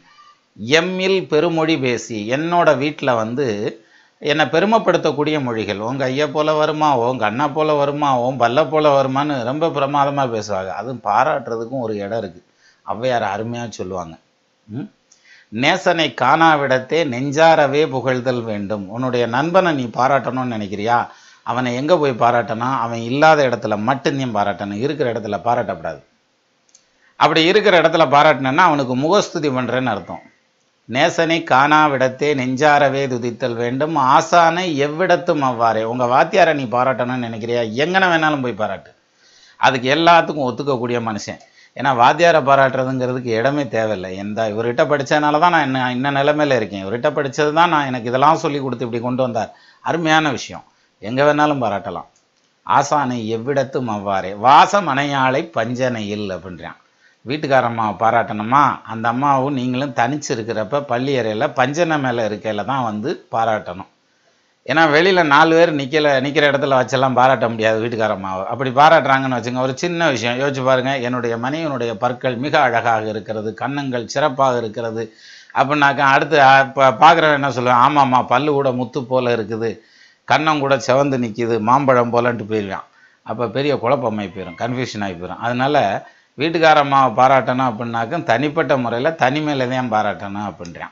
எம்மில் பெருமொழி பேசி என்னோட வீட்டில் வந்து என்னை பெருமைப்படுத்தக்கூடிய மொழிகள் உங்க ஐயா போல வருமா உங்க அண்ணா போல வருமா உன் பல்ல போல வருமான்னு ரொம்ப பிரமாதமாக பேசுவாங்க அதுவும் பாராட்டுறதுக்கும் ஒரு இடம் இருக்கு ஔவையார் அருமையாக சொல்லுவாங்க ம்? நேசனை காணாவிடத்தே நெஞ்சாரவே புகழ்தல் வேண்டும் உன்னுடைய நண்பனை நீ பாராட்டணும்னு நினைக்கிறியா அவனை எங்கே போய் பாராட்டணும் அவன் இல்லாத இடத்துல மட்டும்தான் பாராட்டணும் இருக்கிற இடத்துல பாராட்டக்கூடாது அப்படி இருக்கிற இடத்துல பாராட்டினேன்னா அவனுக்கு முகஸ்துதி பண்ணுறேன்னு அர்த்தம் நேசனை காணாவிடத்தே நெஞ்சாரவே துதித்தல் வேண்டும் ஆசானை எவ்விடத்தும் அவ்வாறே உங்கள் வாத்தியாரை நீ பாராட்டணும்னு நினைக்கிறியா எங்கன வேணாலும் போய் பாராட்டு அதுக்கு எல்லாத்துக்கும் ஒத்துக்கக்கூடிய மனுஷன் ஏன்னா வாத்தியாரை பாராட்டுறதுங்கிறதுக்கு இடமே தேவையில்லை எந்த இவர்கிட்ட படித்ததுனால தான் நான் இன்னும் இன்ன நிலைமையில இருக்கேன் இவர்கிட்ட படித்தது தான் நான் எனக்கு இதெல்லாம் சொல்லி கொடுத்து இப்படி கொண்டு வந்தார் அருமையான விஷயம் எங்கே வேணாலும் பாராட்டலாம் ஆசானை எவ்விடத்தும் அவ்வாறே வாசம் அணையாளை பஞ்சனையில் அப்படின்றான் வீட்டுக்காரம்மாவை பாராட்டணுமா அந்த அம்மாவும் நீங்களும் தனிச்சு இருக்கிறப்ப பள்ளி அறையில் பஞ்சனை மேலே இருக்கையில தான் வந்து பாராட்டணும் ஏன்னா வெளியில் நாலு பேர் நிற்கல நிற்கிற இடத்துல வச்செல்லாம் பாராட்ட முடியாது வீட்டுக்காரம்மாவை அப்படி பாராட்டுறாங்கன்னு வச்சுங்க ஒரு சின்ன விஷயம் யோசிச்சு பாருங்க என்னுடைய மனைவியினுடைய பற்கள் மிக அழகாக இருக்கிறது கன்னங்கள் சிறப்பாக இருக்கிறது அப்படின்னாக்கா அடுத்து இப்போ பார்க்குறவன் என்ன சொல்லுவேன் ஆமாம்மா பல்லு கூட முத்து போல இருக்குது கன்னம் கூட செவந்து நிற்கிது மாம்பழம் போலன்ட்டு போயிடுவான் அப்போ பெரிய குழப்பமாகி போயிடும் கன்ஃபியூஷன் ஆகி போயிடும் அதனால வீட்டுக்காரம்மாவை பாராட்டணும் அப்படின்னாக்க தனிப்பட்ட முறையில் தனிமையில தான் பாராட்டணும் அப்படின்றான்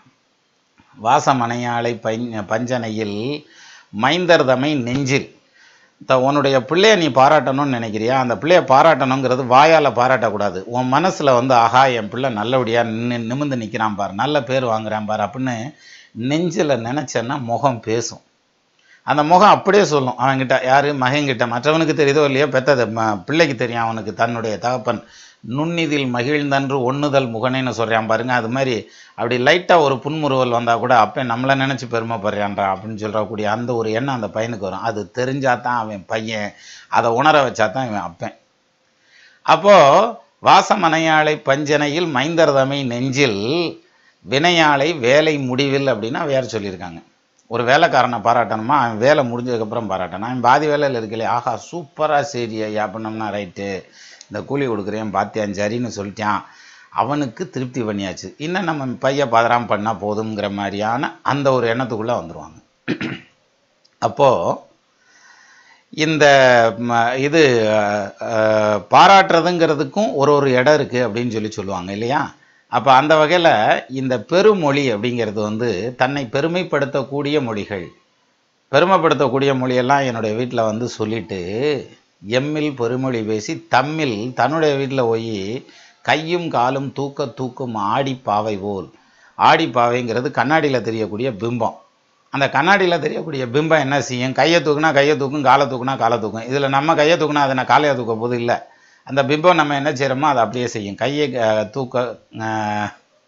வாசமனையாளை பஞ் பஞ்சனையில் மைந்தர்தமை நெஞ்சில் த உன்னுடைய பிள்ளைய நீ பாராட்டணும்னு நினைக்கிறியா அந்த பிள்ளைய பாராட்டணுங்கிறது வாயால் பாராட்டக்கூடாது உன் மனசில் வந்து ஆஹா என் பிள்ளை நல்லபடியாக நின்று நிமிந்து நிற்கிறான் பார் நல்ல பேர் வாங்குறான் பார் அப்படின்னு நெஞ்சில் நினச்சேன்னா முகம் பேசும் அந்த முகம் அப்படியே சொல்லும் அவன்கிட்ட யார் மகன்கிட்ட மற்றவனுக்கு தெரியுதோ இல்லையோ பெத்தது ம- பிள்ளைக்கு தெரியும் அவனுக்கு தன்னுடைய தகப்பன் நுண்ணிதில் மகிழ்ந்தன்று ஒண்ணுதல் முகனேன்னு சொல்கிறான் பாருங்க அது மாதிரி அப்படி லைட்டாக ஒரு புன்முறுவல் வந்தால் கூட அப்போ நம்மளை நினச்சி பெருமைப்படுறான்டா அப்படின்னு சொல்கிறக்கூடிய அந்த ஒரு எண்ணம் அந்த பையனுக்கு வரும் அது தெரிஞ்சா தான் அவன் பையன் அதை உணர வச்சா தான் இவன் அப்பன் அப்போது வாசமனையாளை பஞ்சனையில் மைந்தர்தமை நெஞ்சில் வினையாளை வேலை முடிவில் அப்படின்னா வேறு சொல்லியிருக்காங்க ஒரு வேலைக்காரனை பாராட்டணுமா அவன் வேலை முடிஞ்சதுக்கப்புறம் பாராட்டணும் அவன் பாதி வேலையில் இருக்கலையே ஆஹா சூப்பராக சரி ஐயா அப்படின்னம்னா ரைட்டு இந்த கூலி கொடுக்குறேன் பாத்தியான் சரின்னு சொல்லிட்டான் அவனுக்கு திருப்தி பண்ணியாச்சு இன்னும் நம்ம பைய பாதராம் பண்ணால் போதுங்கிற மாதிரியான அந்த ஒரு எண்ணத்துக்குள்ளே வந்துடுவாங்க அப்போது இந்த ம, இது அஹ், அஹ், பாராட்டுறதுங்கிறதுக்கும் ஒரு ஒரு இடம் இருக்குது அப்படின்னு சொல்லி சொல்லுவாங்க இல்லையா அப்போ அந்த வகையில் இந்த பெருமொழி அப்படிங்கிறது வந்து தன்னை பெருமைப்படுத்தக்கூடிய மொழிகள் பெருமைப்படுத்தக்கூடிய மொழியெல்லாம் என்னுடைய வீட்டில் வந்து சொல்லிட்டு எம்மில் பெருமொழி பேசி தம்மில் தன்னுடைய வீட்டில் போய் கையும் காலும் தூக்க தூக்கும் ஆடி பாவை போல் ஆடி பாவைங்கிறது கண்ணாடியில் தெரியக்கூடிய பிம்பம் அந்த கண்ணாடியில் தெரியக்கூடிய பிம்பம் என்ன செய்யும் கையை தூக்குனா கையை தூக்கும் காலை தூக்குனா காலை தூக்கும் இதில் நம்ம கையை தூக்குனா அதை நான் காலையை தூக்க போது இல்லை அந்த பிம்பம் நம்ம என்ன செய்கிறோமோ அதை அப்படியே செய்யும் கையை அஹ், தூக்க அஹ்,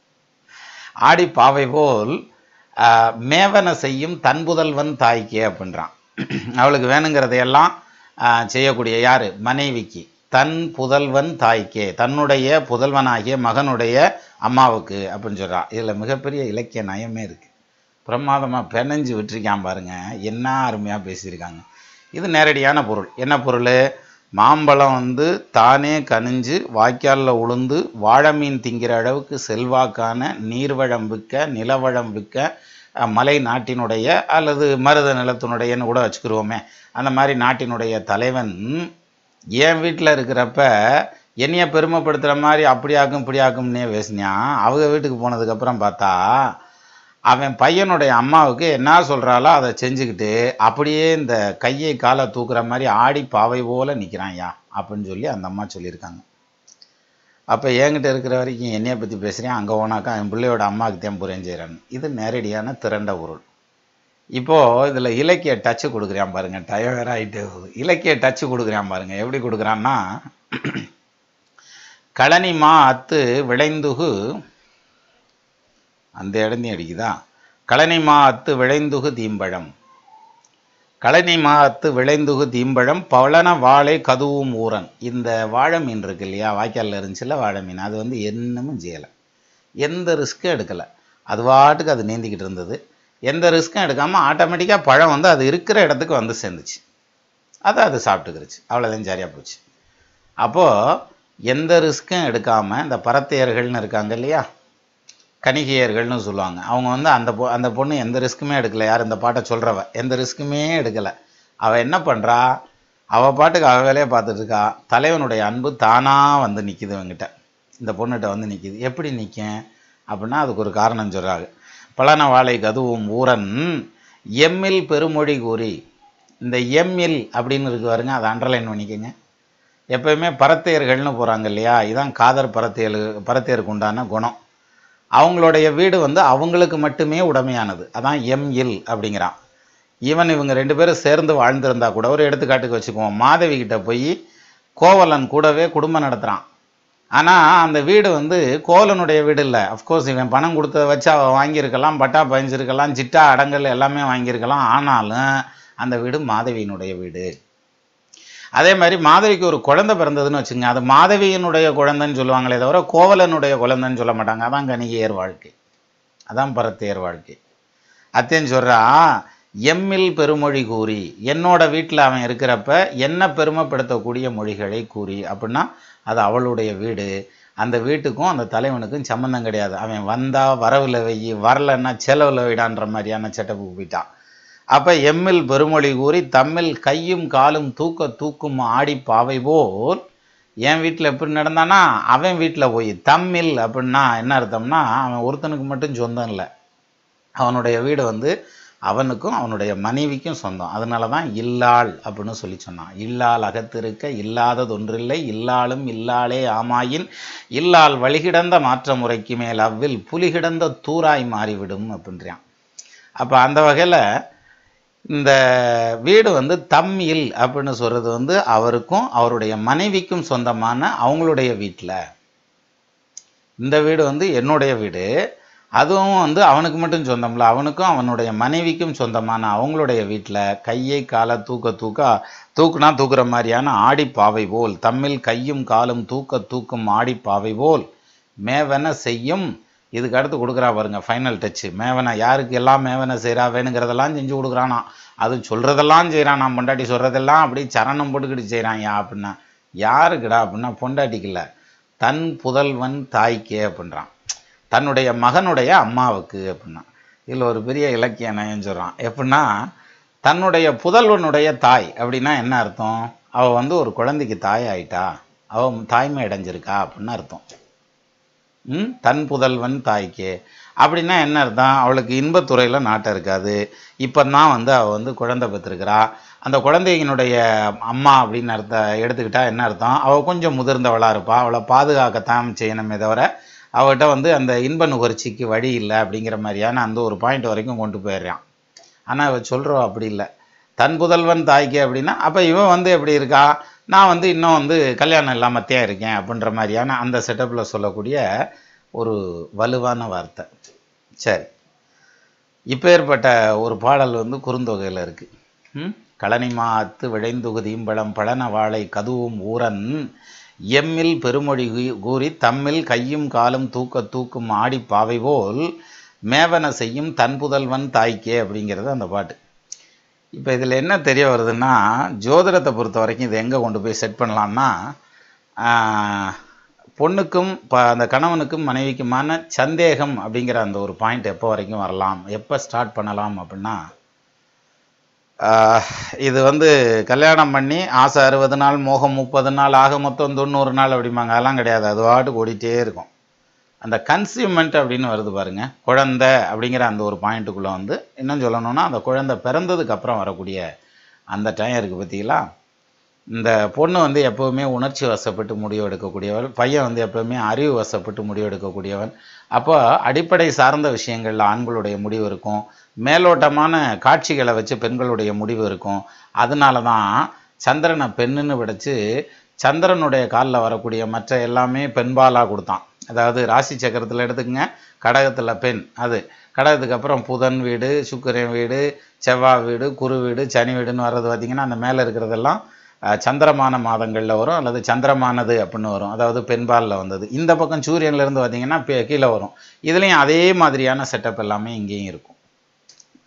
ஆடி பாவை போல் அஹ், மேவன செய்யும் தன் புதல்வன் தாய்க்கே அப்படின்றான் அவளுக்கு வேணுங்கிறதையெல்லாம் அஹ், செய்யக்கூடிய யார் மனைவிக்கு தன் புதல்வன் தாய்க்கே தன்னுடைய புதல்வனாகிய மகனுடைய அம்மாவுக்கு அப்படின்னு சொல்கிறான் இதில் மிகப்பெரிய இலக்கிய நயமே இருக்குது பிரமாதமாக பெனஞ்சு விட்டுருக்கான் பாருங்க என்ன அருமையாக பேசியிருக்காங்க இது நேரடியான பொருள் என்ன பொருள் மாம்பழம் வந்து தானே கனிஞ்சு வாய்க்காலில் உளுந்து வாழை மீன் திங்கிற அளவுக்கு செல்வாக்கான நீர்வளம் விற்க நிலவளம் விற்க அஹ், மலை நாட்டினுடைய அல்லது மருத நிலத்தினுடையன்னு கூட வச்சுக்கிருவோமே அந்த மாதிரி நாட்டினுடைய தலைவன் என் வீட்டில் இருக்கிறப்ப என்னைய பெருமைப்படுத்துகிற மாதிரி அப்படியாக்கும் இப்படியாக்கும்னே பேசினான் அவங்க வீட்டுக்கு போனதுக்கப்புறம் பார்த்தா அவன் பையனுடைய அம்மாவுக்கு என்ன சொல்கிறாளோ அதை செஞ்சுக்கிட்டு அப்படியே இந்த கையை காலை தூக்குற மாதிரி ஆடி பாவை போல நிற்கிறான் ஐயா அப்படின்னு சொல்லி அந்த அம்மா சொல்லியிருக்காங்க அப்போ என்கிட்ட இருக்கிற வரைக்கும் என்னைய பற்றி பேசுகிறேன் அங்கே போனாக்கா என் பிள்ளையோட அம்மாவுக்கு தான் புரிஞ்சுக்கிறான் இது நேரடியான திரண்ட பொருள் இப்போது இதில் இலக்கிய டச்சு கொடுக்குறான் பாருங்க டயம் வேற ஆகிட்டே போகுது இலக்கிய டச்சு கொடுக்குறான் பாருங்க எப்படி கொடுக்குறான்னா களனிமா அத்து விளைந்துகு அந்த இடந்தையும் அடிக்குதா களனிமா அத்து விளைந்துகு தீம்பழம் களனிமா அத்து விளைந்துகு தீம்பழம் பவளன வாழை கதுவும் ஊரன் இந்த வாழை மீன் இருக்கு இல்லையா வாய்க்காலில் இருந்துச்சுல்ல வாழை மீன் அது வந்து என்னமும் செய்யலை எந்த ரிஸ்க்கும் எடுக்கலை அது பாட்டுக்கு அது நீந்திக்கிட்டு இருந்தது எந்த ரிஸ்க்கும் எடுக்காமல் ஆட்டோமேட்டிக்காக பழம் வந்து அது இருக்கிற இடத்துக்கு வந்து சேர்ந்துச்சு அதை அது சாப்பிட்டுக்கிருச்சு அவ்வளோதான் சரியாக போச்சு அப்போது எந்த ரிஸ்க்கும் எடுக்காமல் இந்த பரத்தையர்கள்னு இருக்காங்க இல்லையா கணிகையர்கள்னு சொல்லுவாங்க அவங்க வந்து அந்த பொ அந்த பொண்ணு எந்த ரிஸ்க்குமே எடுக்கல யார் இந்த பாட்டை சொல்கிறவ எந்த ரிஸ்க்குமே எடுக்கலை அவள் என்ன பண்ணுறா அவள் பாட்டுக்கு அவள் வேலையை பார்த்துட்டு இருக்கா தலைவனுடைய அன்பு தானாக வந்து நிற்கிது இவங்கிட்ட இந்த பொண்ணுகிட்ட வந்து நிற்கிது எப்படி நிற்கும் அப்படின்னா அதுக்கு ஒரு காரணம் சொல்கிறாங்க பழன வாழை கதுவும் ஊரன் எம்மில் பெருமொழி கூறி இந்த எம்மில் அப்படின்னு இருக்கு பாருங்க அதை அண்டர்லைன் பண்ணிக்கோங்க எப்பயுமே பரத்தையர்கள்னு போகிறாங்க இல்லையா இதான் காதர் பரத்தையல் பரத்தையருக்கு உண்டான குணம் அவங்களுடைய வீடு வந்து அவங்களுக்கு மட்டுமே உடைமையானது அதான் எம் இல் அப்படிங்கிறான் ஈவன் இவங்க ரெண்டு பேரும் சேர்ந்து வாழ்ந்திருந்தா கூட ஒரு எடுத்துக்காட்டுக்கு வச்சுக்குவோம் மாதவி கிட்ட போய் கோவலன் கூடவே குடும்பம் நடத்துகிறான் ஆனால் அந்த வீடு வந்து கோவலனுடைய வீடு இல்லை அஃப்கோர்ஸ் இவன் பணம் கொடுத்ததை வச்சு அவள் வாங்கியிருக்கலாம் பட்டா பயஞ்சிருக்கலாம் சிட்டா அடங்கல் எல்லாமே வாங்கியிருக்கலாம் ஆனாலும் அந்த வீடு மாதவியினுடைய வீடு அதே மாதிரி மாதவிக்கு ஒரு குழந்தை பிறந்ததுன்னு வச்சுங்க அது மாதவியினுடைய குழந்தைன்னு சொல்லுவாங்களே தவிர கோவலனுடைய குழந்தைன்னு சொல்ல மாட்டாங்க அதான் கணிகையர் வாழ்க்கை அதான் பரத்தையர் வாழ்க்கை அத்தேன்னு சொல்றா எம்மில் பெருமொழி கூறி என்னோட வீட்டில் அவன் இருக்கிறப்ப என்ன பெருமைப்படுத்தக்கூடிய மொழிகளை கூறி அப்படின்னா அது அவளுடைய வீடு அந்த வீட்டுக்கும் அந்த தலைவனுக்கும் சம்மந்தம் கிடையாது அவன் வந்தா வரவில் வை வரலன்னா செலவில் வைடான்ற மாதிரியான செட்டப்புக்கு போயிட்டான் அப்ப எம்மில் பெருமொழி கூறி தம்மில் கையும் காலும் தூக்க தூக்கும் ஆடி பாவை போல் என் வீட்டில் எப்படி நடந்தானா அவன் வீட்டில் போய் தம்மில் அப்படின்னா என்ன அர்த்தம்னா அவன் ஒருத்தனுக்கு மட்டும் சொந்தம் இல்லை அவனுடைய வீடு வந்து அவனுக்கும் அவனுடைய மனைவிக்கும் சொந்தம் அதனால தான் இல்லாள் அப்படின்னு சொல்லி சொன்னான் இல்லால் அகத்திருக்க இல்லாததொன்றில்லை இல்லாலும் இல்லாளே ஆமாயின் இல்லால் வழிகிடந்த மாற்ற முறைக்கு மேல் அவ்வில் புலிகிடந்த தூராய் மாறிவிடும் அப்படின்றான் அப்போ அந்த வகையில் இந்த வீடு வந்து தம்மில் அப்படின்னு சொல்றது வந்து அவருக்கும் அவருடைய மனைவிக்கும் சொந்தமான அவங்களுடைய வீட்டில் இந்த வீடு வந்து என்னுடைய வீடு அதுவும் வந்து அவனுக்கு மட்டும் சொந்தம்ல அவனுக்கும் அவனுடைய மனைவிக்கும் சொந்தமான அவங்களுடைய வீட்டில் கையை காலை தூக்க தூக்க தூக்குனா தூக்குற மாதிரியான ஆடிப்பாவை போல் தம்மில் கையும் காலும் தூக்க தூக்கும் ஆடிப்பாவை போல் மேவன செய்யும் இதுக்கு அடுத்து கொடுக்குறா பாருங்க ஃபைனல் டச்சு மேவனை யாருக்கு எல்லாம் மேவனை செய்கிறா வேணுங்கிறதெல்லாம் செஞ்சு கொடுக்குறானா அது சொல்கிறதெல்லாம் செய்கிறான் நான் பொண்டாட்டி சொல்கிறதெல்லாம் அப்படி சரணம் போட்டுக்கிட்டு செய்கிறான் யா அப்படின்னா யாருக்குடா அப்படின்னா பொண்டாட்டிக்கு தன் புதல்வன் தாய்க்கே அப்படின்றான் தன்னுடைய மகனுடைய அம்மாவுக்கு அப்படின்னா இதில் ஒரு பெரிய இலக்கிய நயம் சொல்கிறான் எப்படின்னா தன்னுடைய புதல்வனுடைய தாய் அப்படின்னா என்ன அர்த்தம் அவள் வந்து ஒரு குழந்தைக்கு தாய் ஆயிட்டா அவள் தாய்மை அடைஞ்சிருக்கா அப்படின்னு அர்த்தம் ம் தன் புதல்வன் தாய்க்கு அப்படின்னா என்ன அர்த்தம் அவளுக்கு இன்பத்துறையில் நாட்டம் இருக்காது இப்போ தான் வந்து அவள் வந்து குழந்தை பெற்றிருக்கிறா அந்த குழந்தையினுடைய அம்மா அப்படின்னு அர்த்தம் எடுத்துக்கிட்டா என்ன அர்த்தம் அவள் கொஞ்சம் முதிர்ந்தவளாக இருப்பா அவளை பாதுகாக்கத்தான் செய்யணுமே தவிர அவகிட்ட வந்து அந்த இன்ப நுகர்ச்சிக்கு வழி இல்லை அப்படிங்கிற மாதிரியான அந்த ஒரு பாயிண்ட் வரைக்கும் கொண்டு போயிடுறான் ஆனால் இவ சொல்கிறோம் அப்படி இல்லை தன் புதல்வன் தாய்க்கு அப்படின்னா அப்போ இவன் வந்து எப்படி இருக்கா நான் வந்து இன்னும் வந்து கல்யாணம் இல்லாமத்தே இருக்கேன் அப்படின்ற மாதிரியான அந்த செட்டப்பில் சொல்லக்கூடிய ஒரு வலுவான வார்த்தை சரி இப்போ ஏற்பட்ட ஒரு பாடல் வந்து குறுந்தொகையில் இருக்குது ம் களனிமா அத்து விழைந்துகுதியும் பழம் பழன வாழை கதுவும் ஊரன் எம்மில் பெருமொழி கூ- கூறி தம்மில் கையும் காலும் தூக்க தூக்கும் ஆடி பாவை போல் மேவன செய்யும் தன் புதல்வன் தாய்க்கே அப்படிங்கிறது அந்த பாட்டு இப்போ இதில் என்ன தெரிய வருதுன்னா ஜோதிடத்தை பொறுத்த வரைக்கும் இது எங்கே கொண்டு போய் செட் பண்ணலாம்னா ஆஹ், பொண்ணுக்கும் ப அந்த கணவனுக்கும் மனைவிக்குமான சந்தேகம் அப்படிங்கிற அந்த ஒரு பாயிண்ட் எப்போ வரைக்கும் வரலாம் எப்போ ஸ்டார்ட் பண்ணலாம் அப்படின்னா ஆஹ், இது வந்து கல்யாணம் பண்ணி ஆசை அறுபது நாள் மோகம் முப்பது நாள் ஆக மொத்தம் தொண்ணூறு நாள் அப்படிம்பாங்க அதெல்லாம் கிடையாது அது பாட்டுக்கு ஓடிட்டே இருக்கும் அந்த கன்சியூமெண்ட் அப்படின்னு வருது பாருங்க குழந்தை அப்படிங்கிற அந்த ஒரு பாயிண்ட்டுக்குள்ளே வந்து இன்னும் சொல்லணும்னா அந்த குழந்தை பிறந்ததுக்கு அப்புறம் வரக்கூடிய அந்த டைம் இருக்குது பார்த்தீங்களா இந்த பொண்ணு வந்து எப்போவுமே உணர்ச்சி வசப்பட்டு முடிவு எடுக்கக்கூடியவள் பையன் வந்து எப்போவுமே அறிவு வசப்பட்டு முடிவு எடுக்கக்கூடியவன் அப்போ அடிப்படை சார்ந்த விஷயங்களில் ஆண்களுடைய முடிவு இருக்கும் மேலோட்டமான காட்சிகளை வச்சு பெண்களுடைய முடிவு இருக்கும் அதனால தான் சந்திரனை பெண்ணுன்னு விடைச்சு சந்திரனுடைய காலில் வரக்கூடிய மற்ற எல்லாமே பெண்பாலாக கொடுத்தான் அதாவது ராசி சக்கரத்தில் எடுத்துக்கங்க கடகத்தில் பெண் அது கடகத்துக்கு அப்புறம் புதன் வீடு சுக்கிரன் வீடு செவ்வாய் வீடு குரு வீடு சனி வீடுன்னு வர்றது பார்த்தீங்கன்னா அந்த மேலே இருக்கிறதெல்லாம் அஹ், சந்திரமான மாதங்களில் வரும் அல்லது சந்திரமானது அப்படின்னு வரும் அதாவது பெண்பாலில் வந்தது இந்த பக்கம் சூரியன்ல இருந்து பார்த்தீங்கன்னா பே- கீழே வரும் இதுலேயும் அதே மாதிரியான செட்டப் எல்லாமே இங்கேயும் இருக்கும்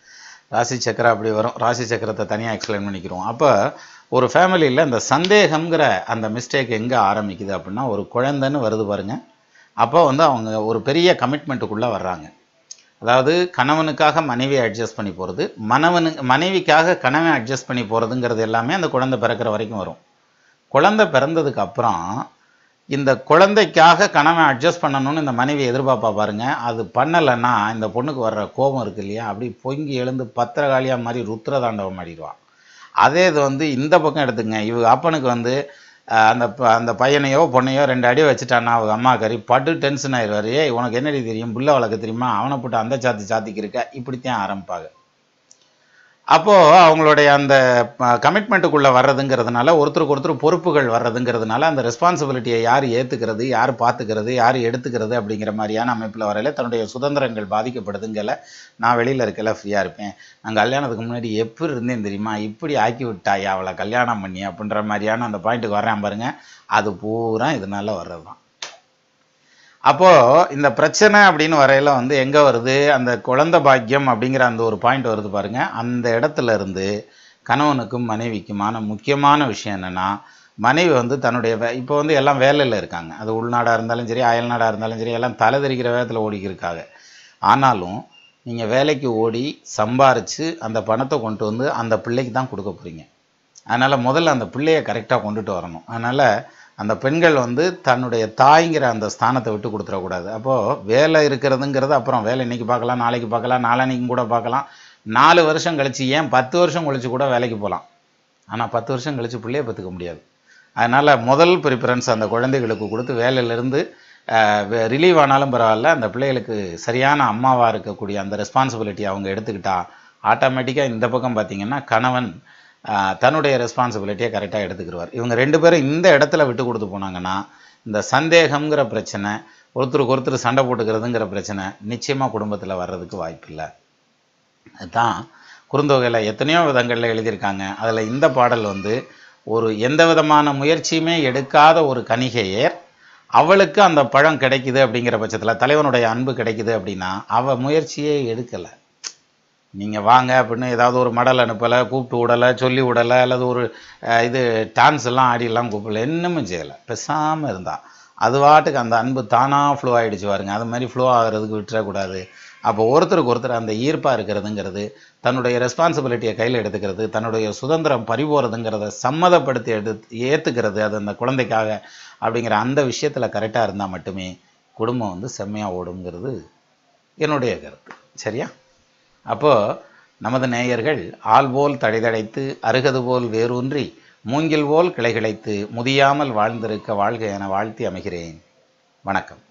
ராசி சக்கரம் அப்படி வரும் ராசி சக்கரத்தை தனியாக எக்ஸ்பிளைன் பண்ணிக்கிறோம் அப்போ ஒரு ஃபேமிலியில் இந்த சந்தேகம்ங்கிற அந்த மிஸ்டேக் எங்கே ஆரம்பிக்குது அப்படின்னா ஒரு குழந்தைன்னு வருது பாருங்க அப்போ வந்து அவங்க ஒரு பெரிய கமிட்மெண்ட்டுக்குள்ளே வர்றாங்க அதாவது கணவனுக்காக மனைவியை அட்ஜஸ்ட் பண்ணி போகிறது மனவனு மனைவிக்காக கணவன் அட்ஜஸ்ட் பண்ணி போகிறதுங்கிறது எல்லாமே அந்த குழந்தை பிறக்கிற வரைக்கும் வரும் குழந்தை பிறந்ததுக்கு அப்புறம் இந்த குழந்தைக்காக கணவன் அட்ஜஸ்ட் பண்ணணும்னு இந்த மனைவி எதிர்பார்ப்பா பாருங்க அது பண்ணலைன்னா இந்த பொண்ணுக்கு வர்ற கோபம் இருக்கு இல்லையா அப்படி பொங்கி எழுந்து பத்திரகாளியா மாதிரி ருத்ரதாண்டவம் ஆடிடுவான் அதே இது வந்து இந்த பக்கம் எடுத்துங்க இவ அப்பனுக்கு வந்து அஹ், அந்த ப- அந்த பையனையோ பொண்ணையோ ரெண்டு அடி வச்சுட்டான்னா அவங்க அம்மா கறி பட்டு டென்ஷன் ஆயிடுவார் ஏய் உனக்கு என்னடி தெரியும் புள்ள வளர்க்க தெரியுமா அவனை போட்டு அந்த சாத்தி சாத்திக்கு இருக்க இப்படித்தான் ஆரம்பிப்பாங்க அப்போ அவங்களுடைய அந்த கமிட்மெண்ட்டுக்குள்ள வர்றதுங்கிறதுனால ஒருத்தருக்கு ஒருத்தர் பொறுப்புகள் வர்றதுங்கிறதுனால அந்த ரெஸ்பான்சிபிலிட்டியை யார் ஏத்துக்கிறது யார் பார்த்துக்கிறது யார் எடுத்துக்கிறது அப்படிங்கிற மாதிரியான அமைப்பில் வரையில தன்னுடைய சுதந்திரங்கள் பாதிக்கப்படுதுங்கல நான் வெளியில இருக்கல ஃப்ரீயா இருப்பேன் நான் கல்யாணத்துக்கு முன்னாடி எப்படி இருந்தேன் தெரியுமா இப்படி ஆக்கி விட்டாயா அவளை கல்யாணம் பண்ணி அப்படின்ற மாதிரியான அந்த பாயிண்ட்டுக்கு வர்றேன் பாருங்க அது பூரா இதனால வர்றது தான் அப்போ இந்த பிரச்சனை அப்படின்னு வரையில வந்து எங்க வருது அந்த குழந்தை பாக்கியம் அப்படிங்கிற அந்த ஒரு பாயிண்ட் வருது பாருங்க அந்த இடத்துல இருந்து கணவனுக்கும் மனைவிக்குமான முக்கியமான விஷயம் என்னன்னா மனைவி வந்து தன்னுடைய வே- இப்போ வந்து எல்லாம் வேலையில் இருக்காங்க அது உள்நாடாக இருந்தாலும் சரி அயல்நாடாக இருந்தாலும் சரி எல்லாம் தலை தெரிக்கிற வேகத்தில் ஓடிக்கி இருக்காங்க ஆனாலும் நீங்கள் வேலைக்கு ஓடி சம்பாரித்து அந்த பணத்தை கொண்டு வந்து அந்த பிள்ளைக்கு தான் கொடுக்க போகிறீங்க அதனால் முதல்ல அந்த பிள்ளையை கரெக்டாக கொண்டுட்டு வரணும் அதனால் அந்த பெண்கள் வந்து தன்னுடைய தாய்ங்கிற அந்த ஸ்தானத்தை விட்டு கொடுத்துடக்கூடாது அப்போது வேலை இருக்கிறதுங்கிறது அப்புறம் வேலை இன்னைக்கு பார்க்கலாம் நாளைக்கு பார்க்கலாம் நாளான்னைக்கும் கூட பார்க்கலாம் நாலு வருஷம் கழிச்சு ஏன் பத்து வருஷம் கழிச்சு கூட வேலைக்கு போகலாம் ஆனால் பத்து வருஷம் கழிச்சு பிள்ளைய பெற்றுக்க முடியாது அதனால் முதல் ப்ரிஃபரன்ஸ் அந்த குழந்தைகளுக்கு கொடுத்து வேலையிலேருந்து ரிலீவ் ஆனாலும் பரவாயில்ல அந்த பிள்ளைகளுக்கு சரியான அம்மாவாக இருக்கக்கூடிய அந்த ரெஸ்பான்சிபிலிட்டி அவங்க எடுத்துக்கிட்டா ஆட்டோமேட்டிக்காக இந்த பக்கம் பார்த்தீங்கன்னா கணவன் ஆஹ், தன்னுடைய ரெஸ்பான்சிபிலிட்டியை கரெக்டாக எடுத்துக்கிடுவார் இவங்க ரெண்டு பேரும் இந்த இடத்துல விட்டு கொடுத்து போனாங்கன்னா இந்த சந்தேகம்ங்கிற பிரச்சனை ஒருத்தருக்கு ஒருத்தர் சண்டை போட்டுக்கிறதுங்கிற பிரச்சனை நிச்சயமாக குடும்பத்தில் வர்றதுக்கு வாய்ப்பில்லை அதுதான் குறுந்தொகையில் எத்தனையோ விதங்களில் எழுதியிருக்காங்க அதில் இந்த பாடல் வந்து ஒரு எந்த விதமான முயற்சியுமே எடுக்காத ஒரு கணிகையர் அவளுக்கு அந்த பழம் கிடைக்குது அப்படிங்கிற பட்சத்தில் தலைவனுடைய அன்பு கிடைக்குது அப்படின்னா அவ முயற்சியே எடுக்கலை நீங்கள் வாங்க அப்படின்னு ஏதாவது ஒரு மடல் அனுப்பலை கூப்பிட்டு விடலை சொல்லி விடலை அல்லது ஒரு அஹ், இது டான்ஸ் எல்லாம் ஆடிலாம் கூப்பிடல என்னமும் செய்யலை பேசாமல் இருந்தா அது வாட்டுக்கு அந்த அன்பு தானாக ஃப்ளோ ஆகிடுச்சு பாருங்க அது மாதிரி ஃப்ளோ ஆகிறதுக்கு விட்டுறக்கூடாது அப்போ ஒருத்தருக்கு ஒருத்தர் அந்த ஈர்ப்பாக இருக்கிறதுங்கிறது தன்னுடைய ரெஸ்பான்சிபிலிட்டியை கையில் எடுத்துக்கிறது தன்னுடைய சுதந்திரம் பறிபோகிறதுங்கிறத சம்மதப்படுத்தி எடுத்து ஏற்றுக்கிறது அது அந்த குழந்தைக்காக அப்படிங்கிற அந்த விஷயத்தில் கரெக்டாக இருந்தால் மட்டுமே குடும்பம் வந்து செம்மையாக ஓடுங்கிறது என்னுடைய கருத்து சரியா அப்போ நமது நேயர்கள் ஆள் போல் தடைதடைத்து அருகது போல் வேரூன்றி மூங்கில் போல் கிளைகிளைத்து முதியாமல் வாழ்ந்திருக்க வாழ்க என வாழ்த்தி அமைகிறேன் வணக்கம்